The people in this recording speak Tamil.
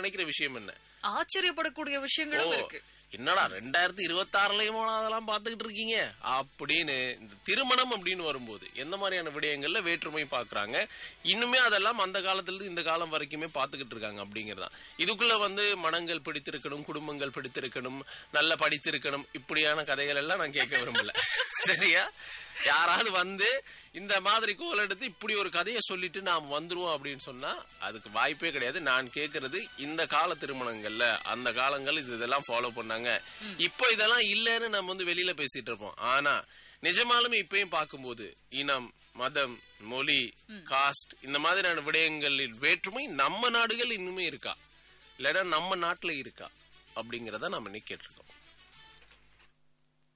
நினைக்கிற விஷயம் என்ன ஆச்சரியப்படக்கூடிய விஷயங்களும் ஓ, இருக்கு என்னடா ரெண்டாயிரத்தி இருபத்தி ஆறுலயும் அதெல்லாம் பாத்துக்கிட்டு இருக்கீங்க அப்படின்னு இந்த திருமணம் அப்படின்னு வரும்போது எந்த மாதிரியான விடயங்கள்ல வேற்றுமை பாக்குறாங்க இன்னுமே அதெல்லாம் அந்த காலத்துல இருந்து இந்த காலம் வரைக்குமே பாத்துக்கிட்டு இருக்காங்க அப்படிங்கறதுதான் இதுக்குள்ள வந்து மனங்கள் பிடித்திருக்கணும் குடும்பங்கள் பிடித்திருக்கணும் நல்ல படித்திருக்கணும் இப்படியான கதைகள் எல்லாம் நான் கேட்க விரும்பல சரியா யாராவது வந்து இந்த மாதிரி கோல் எடுத்து இப்படி ஒரு கதையை சொல்லிட்டு நாம் வந்துருவோம் அப்படின்னு சொன்னா அதுக்கு வாய்ப்பே கிடையாது நான் கேட்கறது இந்த கால திருமணங்கள்ல அந்த காலங்கள் இது இதெல்லாம் ஃபாலோ பண்ணாங்க இப்போ இதெல்லாம் இல்லைன்னு நம்ம வந்து வெளியில பேசிட்டு இருப்போம் ஆனா நிஜமாலுமே இப்பயும் பார்க்கும்போது இனம் மதம் மொழி காஸ்ட் இந்த மாதிரியான விடயங்களில் வேற்றுமை நம்ம நாடுகள் இன்னுமே இருக்கா இல்லைன்னா நம்ம நாட்டுல இருக்கா அப்படிங்கறத நம்ம இன்னைக்கு கேட்டிருக்கோம்